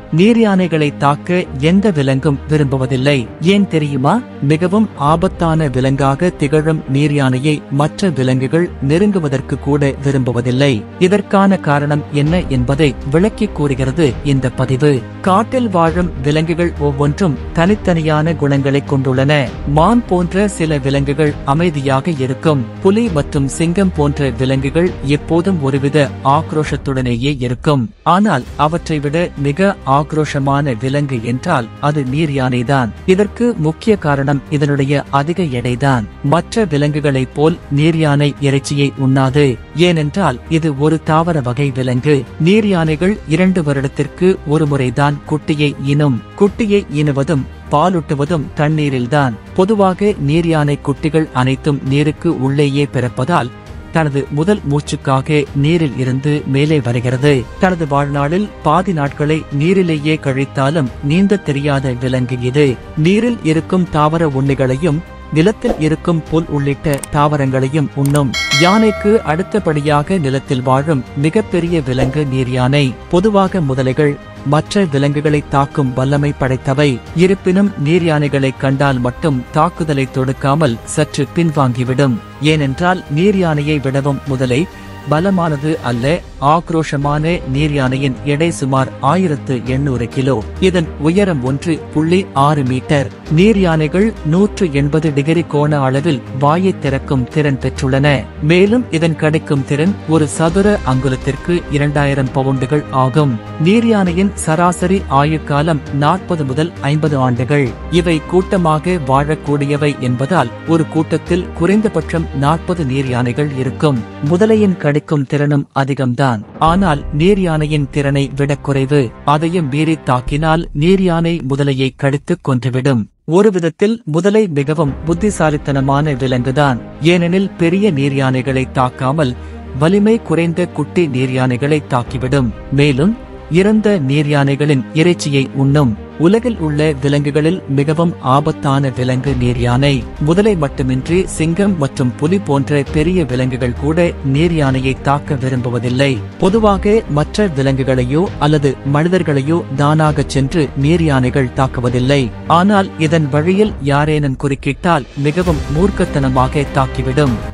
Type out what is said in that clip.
நீர் யானைகளை தாக்க எந்த விலங்கும் விரும்புவதில்லை ஏன் தெரியுமா மிகவும் ஆபத்தான விலங்காக திகழும் நீர் யானையை மற்ற விலங்குகள் நெருங்குவதற்கு கூட விரும்புவதில்லை இதற்கான காரணம் என்ன என்பதை விளக்கிக் கூறுகிறது இந்த பதிவு காட்டில் வாழும் விலங்குகள் ஒவ்வொன்றும் தனித்தனியான குணங்களை கொண்டுள்ளன மான் போன்ற சில விலங்குகள் அமைதியாக இருக்கும் புலி மற்றும் சிங்கம் போன்ற விலங்குகள் எப்போதும் ஒருவித ஆக்ரோஷத்துடனேயே இருக்கும் ஆனால் அவற்றை விட மிக ஆக்ரோஷமான விலங்கு என்றால் அது நீர் யானைதான் இதற்கு முக்கிய காரணம் இதனுடைய அதிக எடைதான் மற்ற விலங்குகளைப் போல் நீர் யானை இறைச்சியை உண்ணாது ஏனென்றால் இது ஒரு தாவர வகை விலங்கு நீர் யானைகள் இரண்டு வருடத்திற்கு ஒரு முறைதான் குட்டியை ஈனும் குட்டியை ஈனுவதும் பாலூட்டுவதும் தண்ணீரில்தான் பொதுவாக நீர் யானை குட்டிகள் அனைத்தும் நீருக்கு உள்ளேயே பிறப்பதால் தனது முதல் மூச்சுக்காக நீரில் இருந்து மேலே வருகிறது தனது வாழ்நாளில் பாதி நாட்களை நீரிலேயே கழித்தாலும் நீந்த தெரியாத விலங்கு இது நீரில் இருக்கும் தாவர உண்ணிகளையும் நிலத்தில் இருக்கும் புல் உள்ளிட்ட தாவரங்களையும் உண்ணும் யானைக்கு அடுத்தபடியாக நிலத்தில் வாழும் மிகப்பெரிய விலங்கு நீர் யானை பொதுவாக முதலைகள் மற்ற விலங்குகளை தாக்கும் வல்லமை படைத்தவை இருப்பினும் நீர் யானைகளை கண்டால் மட்டும் தாக்குதலை தொடுக்காமல் சற்று பின்வாங்கிவிடும் ஏனென்றால் நீர் யானையை விடவும் முதலை பலமானது அல்ல ஆக்ரோஷமான நீர் யானையின் எடை சுமார் ஆயிரத்து எண்ணூறு கிலோ இதன் உயரம் ஒன்று புள்ளி ஆறு மீட்டர் நீர் யானைகள் நூற்று எண்பது டிகிரி கோண அளவில் வாயை திறக்கும் திறன் பெற்றுள்ளன மேலும் இதன் கிடைக்கும் திறன் ஒரு சதுர அங்குலத்திற்கு இரண்டாயிரம் பவுண்டுகள் ஆகும் நீர் யானையின் சராசரி ஆயுட்காலம் நாற்பது முதல் ஐம்பது ஆண்டுகள் இவை கூட்டமாக வாழக்கூடியவை என்பதால் ஒரு கூட்டத்தில் குறைந்தபட்சம் நாற்பது நீர் யானைகள் இருக்கும் முதலையின் கடிக்கும் திறனும் அதிகம்தான் ஆனால் நீர் யானையின் திறனை விட குறைவு அதையும் மீறி தாக்கினால் நீர் யானை முதலையை கடித்துக் கொன்றுவிடும் ஒரு விதத்தில் முதலை மிகவும் புத்திசாலித்தனமான விலங்குதான் ஏனெனில் பெரிய நீர் யானைகளை தாக்காமல் வலிமை குறைந்த குட்டி நீர் யானைகளை தாக்கிவிடும் மேலும் இறந்த நீர் யானைகளின் இறைச்சியை உண்ணும் உலகில் உள்ள விலங்குகளில் மிகவும் ஆபத்தான விலங்கு நீர் யானை முதலை மட்டுமின்றி சிங்கம் மற்றும் புலி போன்ற பெரிய விலங்குகள் கூட நீர் யானையை தாக்க விரும்புவதில்லை பொதுவாக மற்ற விலங்குகளையோ அல்லது மனிதர்களையோ தானாகச் சென்று நீர் யானைகள் தாக்குவதில்லை ஆனால் இதன் வழியில் யாரேனும் குறுக்கிட்டால் மிகவும் மூர்க்கத்தனமாக தாக்கிவிடும்